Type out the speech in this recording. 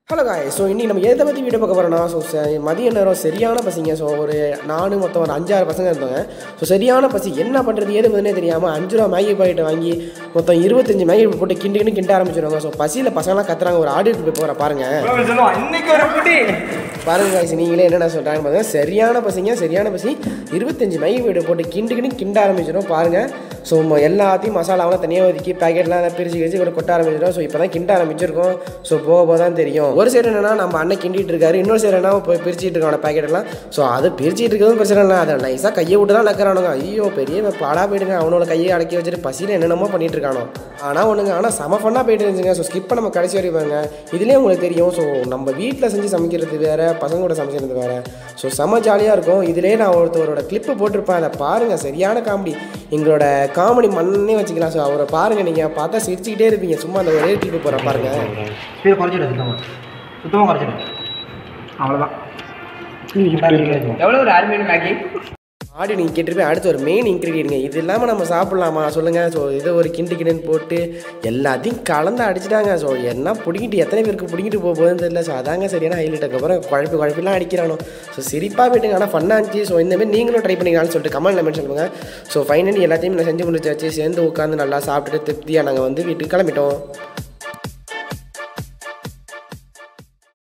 hello காய் so இன்றைக்கி நம்ம எதை பற்றி வீடியோ பார்க்க போகிறோம்னா ஸோ மதிய நேரம் சரியான பசிங்க ஸோ ஒரு நாலு மொத்தம் ஒரு அஞ்சாறு பசங்க இருந்தாங்க ஸோ சரியான பசி என்ன பண்ணுறது ஏது பண்ணுறதுனே தெரியாமல் அஞ்சு ரூபா மேகி பாக்கெட் வாங்கி மொத்தம் இருபத்தஞ்சு மேகி போட்டு கிண்டு கிண்டு கிண்ட ஆரம்பிச்சிருவாங்க ஸோ பசியில் பசங்களாம் கத்துறாங்க ஒரு ஆடியோ போய் போகிற பாருங்கள் சொல்லுவான் இன்னைக்கு ஒரு புடி பாருங்க guys, நீங்களே என்னென்ன சொல்கிறாங்க பாருங்க சரியான பசிங்க சரியான பசி இருபத்தஞ்சு மேகி வீடு போட்டு கிண்டு கிண்டு கிண்ட ஆரம்பிச்சிடும் பாருங்கள் ஸோ எல்லாத்தையும் மசாலாவெல்லாம் தனியாக ஒதுக்கி பேக்கெட்லாம் பிரித்து கிரிச்சு கூட கொட்ட ஆரம்பிச்சிடும் ஸோ இப்போ தான் கிண்ட ஆரம்பிச்சிருக்கோம் ஸோ போக போக தான் தெரியும் ஒரு சைடு என்னன்னா நம்ம அண்ணன் கிண்டிட்டு இருக்காரு இன்னொரு சைடு என்ன போய் பிரிச்சுட்டு இருக்கான பேக்கெட்லாம் ஸோ அது பிரிச்சுட்டு இருக்கிறதும் பிரச்சனை இல்லை அதை நைஸாக கையை விட்டு தான் நக்கிறானுங்க ஐயோ பெரிய பாடா போயிடுங்க அவனோட கையை அடக்கி வச்சுட்டு பசியில் என்னென்னமோ பண்ணிட்டு இருக்கானோ ஆனால் ஒன்றுங்க ஆனால் செம ஃபன்னாக போயிட்டு இருந்துச்சுங்க ஸோ ஸ்கிப்பை நம்ம கடைசி வரைக்கும் பாருங்க இதுலேயே உங்களுக்கு தெரியும் ஸோ நம்ம வீட்டில் செஞ்சு சமைக்கிறது வேறு பசங்க கூட சமைக்கிறது வேறு ஸோ செம ஜாலியாக இருக்கும் இதிலே நான் ஒருத்தவரோட கிளிப்பு போட்டிருப்பேன் அதை பாருங்கள் சரியான காமெடி எங்களோட காமெடி மண்ணே வச்சுக்கலாம் ஸோ அவரை பாருங்கள் நீங்கள் பார்த்தா சிரிச்சுக்கிட்டே இருப்பீங்க சும்மா அந்த ஒரே கிளிப்பு போகிற பாருங்கள் ஸ்பீடு குறைச்சிடு சுத்தமாக சுத்தமாக குறைச்சிடு அவ்வளோதான் எவ்வளோ ஒரு அரை மீன் மேகி ஆடி நீங்கள் கேட்டிருப்பேன் அடுத்து ஒரு மெயின் இன்க்ரீடியன்ட்ங்க இது இல்லாமல் நம்ம சாப்பிட்லாமா சொல்லுங்கள் ஸோ இது ஒரு கிண்டு கிண்டுன்னு போட்டு எல்லாத்தையும் கலந்து அடிச்சிட்டாங்க ஸோ என்ன பிடிக்கிட்டு எத்தனை பேருக்கு பிடிக்கிட்டு போக போகுதுன்னு தெரியல ஸோ அதாங்க சரியான ஹைலைட் அதுக்கப்புறம் குழப்பி குழப்பிலாம் அடிக்கிறானோ ஸோ சிரிப்பாக போயிட்டுங்க ஆனால் ஃபன்னாக இருந்துச்சு ஸோ இந்தமாதிரி நீங்களும் ட்ரை பண்ணிக்கலாம்னு சொல்லிட்டு கமெண்ட்ல மென்ஷன் பண்ணுங்கள் ஸோ ஃபைனலி எல்லாத்தையும் நான் செஞ்சு முடிச்சாச்சு சேர்ந்து உட்காந்து நல்லா சாப்பிட்டுட்டு திருப்தியாக நாங்கள் வந்து வீட்டுக்கு கிளம்பிட்டோம்